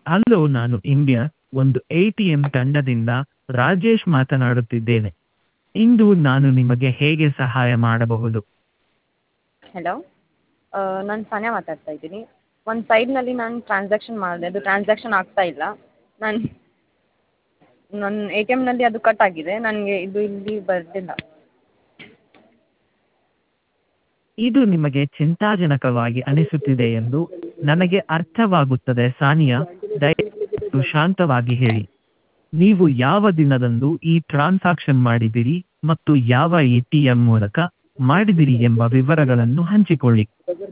hello ನಾನು India ಒಂದು A T M ತಂಡದಿಂದ ರಾಜೇಶ್ ಮಾತನಾಡುತ್ತಿದ್ದೇನೆ ಇಂದು ನಾನು ನಿಮಗೆ ಹೇಗೆ ಸಹಾಯ ಮಾಡಬಹುದು ಹಲೋ ನಾನು ಸಾನ್ಯಾ ಮಾತಾಡ್ತಾ ಇದ್ದೀನಿ ಒಂದು ಸೈಡ್ನಲ್ಲಿ ನಾನು ಟ್ರಾನ್ಸಾಕ್ಷನ್ ಮಾಡಿದೆ ಅದು ಟ್ರಾನ್ಸಾಕ್ಷನ್ ಆಗ್ತಾ ಇಲ್ಲ ನಾನು ನನ್ನ ಎ ಟಿ ಎಮ್ನಲ್ಲಿ ಅದು ಕಟ್ ಆಗಿದೆ ನನಗೆ ಇದು ಇಲ್ಲಿ ಬರ್ತಿಲ್ಲ ಇದು ನಿಮಗೆ ಚಿಂತಾಜನಕವಾಗಿ ಅನಿಸುತ್ತಿದೆ ಎಂದು ನನಗೆ ಅರ್ಥವಾಗುತ್ತದೆ ಸಾನಿಯಾ ದಯವಿಟ್ಟು ಶಾಂತವಾಗಿ ಹೇಳಿ ನೀವು ಯಾವ ದಿನದಂದು ಈ ಟ್ರಾನ್ಸಾಕ್ಷನ್ ಮಾಡಿದಿರಿ ಮತ್ತು ಯಾವ ಎ ಟಿ ಎಂ ಮೂಲಕ ಮಾಡಿದಿರಿ ಎಂಬ ವಿವರಗಳನ್ನು ಹಂಚಿಕೊಳ್ಳಿ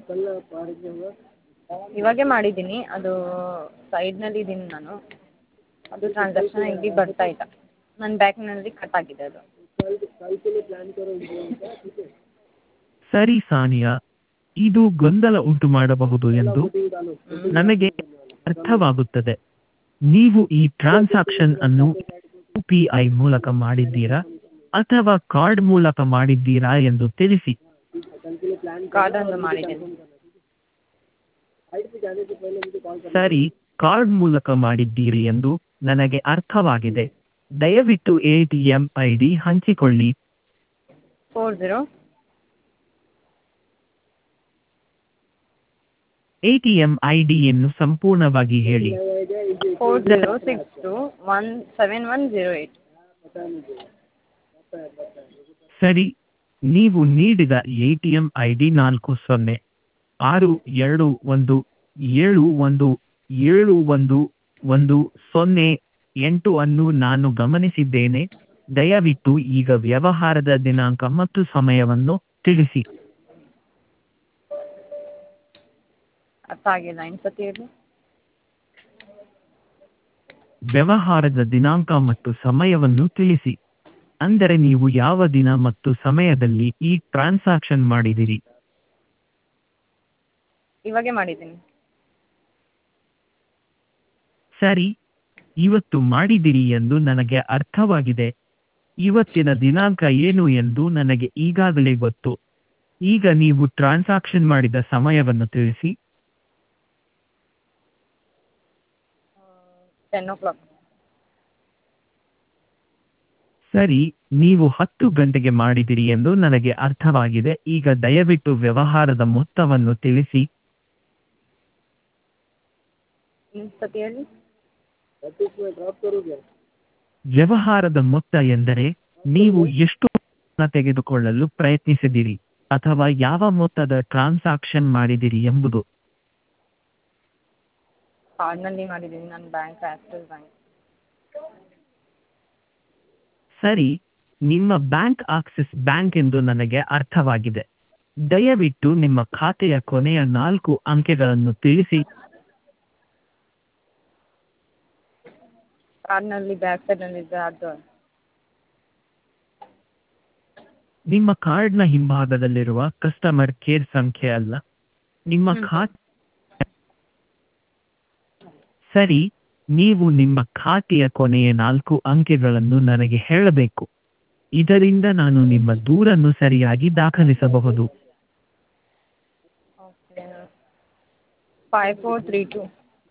ಇವಾಗೇ ಮಾಡಿದ್ದೀನಿ ಅದು ಸೈಡ್ನಲ್ಲಿ ಇದ್ದೀನಿ ನಾನು ಅದು ಟ್ರಾನ್ಸಾಕ್ಷನ್ ಇಲ್ಲಿ ಬರ್ತಾ ಇಲ್ಲ ನನ್ನ ಬ್ಯಾಂಕ್ನಲ್ಲಿ ಕಟ್ ಆಗಿದೆ ಅದು ಸರಿ ಸಾನಿಯಾ ಇದು ಗೊಂದಲ ಉಂಟು ಮಾಡಬಹುದು ಎಂದು ನನಗೆ ಅರ್ಥವಾಗುತ್ತದೆ ನೀವು ಈ ಟ್ರಾನ್ಸಾಕ್ಷನ್ ಅನ್ನು ಯು ಪಿ ಐ ಮೂಲಕ ಮಾಡಿದ್ದೀರಾ ಅಥವಾ ಕಾರ್ಡ್ ಮೂಲಕ ಮಾಡಿದ್ದೀರಾ ಎಂದು ತಿಳಿಸಿ ಕಾರ್ಡನ್ನು ಮಾಡಿದ್ದೀನಿ ಸರಿ ಕಾರ್ಡ್ ಮೂಲಕ ಮಾಡಿದ್ದೀರಿ ಎಂದು ನನಗೆ ಅರ್ಥವಾಗಿದೆ ದಯವಿಟ್ಟು A T M I D ಹಂಚಿಕೊಳ್ಳಿ four zero A T M I ಡಿಯನ್ನು ಸಂಪೂರ್ಣವಾಗಿ ಹೇಳಿ four zero six two one seven one zero eight ಸರಿ ನೀವು ನೀಡಿದ A T M I D ನಾಲ್ಕು ಸೊನ್ನೆ ಆರು ಎರಡು ಒಂದು ಏಳು ಒಂದು ಏಳು ಒಂದು ಒಂದು ಸೊನ್ನೆ ಎಂಟು ಅನ್ನು ನಾನು ಗಮನಿಸಿದ್ದೇನೆ ದಯವಿಟ್ಟು ಈಗ ವ್ಯವಹಾರದ ದಿನಾಂಕ ಮತ್ತು ಸಮಯವನ್ನು ತಿಳಿಸಿ ಅರ್ಥ ಆಗಿಲ್ಲ ಇನ್ನು ಸತಿ ಹೇಳಿ ವ್ಯವಹಾರದ ದಿನಾಂಕ ಮತ್ತು ಸಮಯವನ್ನು ತಿಳಿಸಿ ಅಂದರೆ ನೀವು ಯಾವ ದಿನ ಮತ್ತು ಸಮಯದಲ್ಲಿ ಈ ಟ್ರಾನ್ಸಾಕ್ಷನ್ ಮಾಡಿದಿರಿ ಇವಾಗೇ ಮಾಡಿದ್ದೀನಿ ಸರಿ ಇವತ್ತು ಮಾಡಿದಿರಿ ಎಂದು ನನಗೆ ಅರ್ಥವಾಗಿದೆ ಇವತ್ತಿನ ದಿನಾಂಕ ಏನು ಎಂದು ನನಗೆ ಈಗಾಗಲೇ ಗೊತ್ತು ಈಗ ನೀವು ಟ್ರಾನ್ಸಾಕ್ಷನ್ ಮಾಡಿದ ಸಮಯವನ್ನು ತಿಳಿಸಿ ಟೆನ್ ಓ ಕ್ಲಾಕ್ ಸರಿ ನೀವು ಹತ್ತು ಗಂಟೆಗೆ ಮಾಡಿದಿರಿ ಎಂದು ನನಗೆ ಅರ್ಥವಾಗಿದೆ ಈಗ ದಯವಿಟ್ಟು ವ್ಯವಹಾರದ ಮೊತ್ತವನ್ನು ತಿಳಿಸಿ ಇನ್ನು ಸತಿ ಹೇಳಿ ವ್ಯವಹಾರದ ಮೊತ್ತ ಎಂದರೆ ನೀವು ಎಷ್ಟು ಹಣ ತೆಗೆದುಕೊಳ್ಳಲು ಪ್ರಯತ್ನಿಸಿದಿರಿ ಅಥವಾ ಯಾವ ಮೊತ್ತದ ಟ್ರಾನ್ಸಾಕ್ಷನ್ ಮಾಡಿದಿರಿ ಎಂಬುದು ಕಾರ್ಡ್ನಲ್ಲಿ ಮಾಡಿದ್ದೀನಿ ನನ್ನ ಬ್ಯಾಂಕ್ ಆಕ್ಸಿಸ್ ಬ್ಯಾಂಕ್ ಸರಿ ನಿಮ್ಮ ಬ್ಯಾಂಕ್ ಆಕ್ಸಿಸ್ ಬ್ಯಾಂಕ್ ಎಂದು ನನಗೆ ಅರ್ಥವಾಗಿದೆ ದಯವಿಟ್ಟು ನಿಮ್ಮ ಖಾತೆಯ ಕೊನೆಯ ನಾಲ್ಕು ಅಂಕೆಗಳನ್ನು ತಿಳಿಸಿ ಕಾರ್ಡ್ನಲ್ಲಿ ಬ್ಯಾಕ್ ಸೈಡ್ನಲ್ಲಿದೆ ಅದು ನಿಮ್ಮ ಕಾರ್ಡ್ನ ಹಿಂಭಾಗದಲ್ಲಿರುವ ಕಸ್ಟಮರ್ ಕೇರ್ ಸಂಖ್ಯೆ ಅಲ್ಲ ನಿಮ್ಮ ಖಾತೆ ಸರಿ ನೀವು ನಿಮ್ಮ ಖಾತೆಯ ಕೊನೆಯ ನಾಲ್ಕು ಅಂಕೆಗಳನ್ನು ನನಗೆ ಹೇಳಬೇಕು ಇದರಿಂದ ನಾನು ನಿಮ್ಮ ದೂರನ್ನು ಸರಿಯಾಗಿ ದಾಖಲಿಸಬಹುದು okay five four three two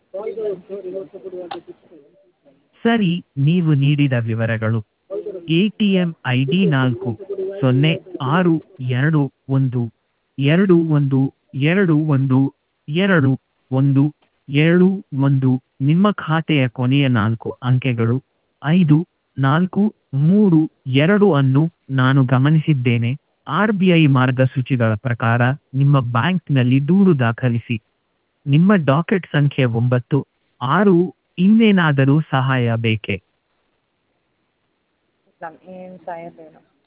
ಸರಿ ನೀವು ನೀಡಿದ ವಿವರಗಳು A T M I D ನಾಲ್ಕು ಸೊನ್ನೆ ಆರು ಎರಡು ಒಂದು ಎರಡು ಒಂದು ಎರಡು ಒಂದು ಎರಡು ಒಂದು ಏಳು ಒಂದು ನಿಮ್ಮ ಖಾತೆಯ ಕೊನೆಯ ನಾಲ್ಕು ಅಂಕೆಗಳು ಐದು ನಾಲ್ಕು ಮೂರು ಎರಡು ಅನ್ನು ನಾನು ಗಮನಿಸಿದ್ದೇನೆ ಆರ್ ಬಿ ಐ ಮಾರ್ಗಸೂಚಿಗಳ ಪ್ರಕಾರ ನಿಮ್ಮ ಬ್ಯಾಂಕ್ನಲ್ಲಿ ದೂರು ದಾಖಲಿಸಿ ನಿಮ್ಮ ಡಾಕೆಟ್ ಸಂಖ್ಯೆ ಒಂಬತ್ತು ಆರು ಇನ್ನೇನಾದರೂ ಸಹಾಯ ಬೇಕೇ ಇಲ್ಲ ಏನು ಸಹಾಯ ಬೇಡ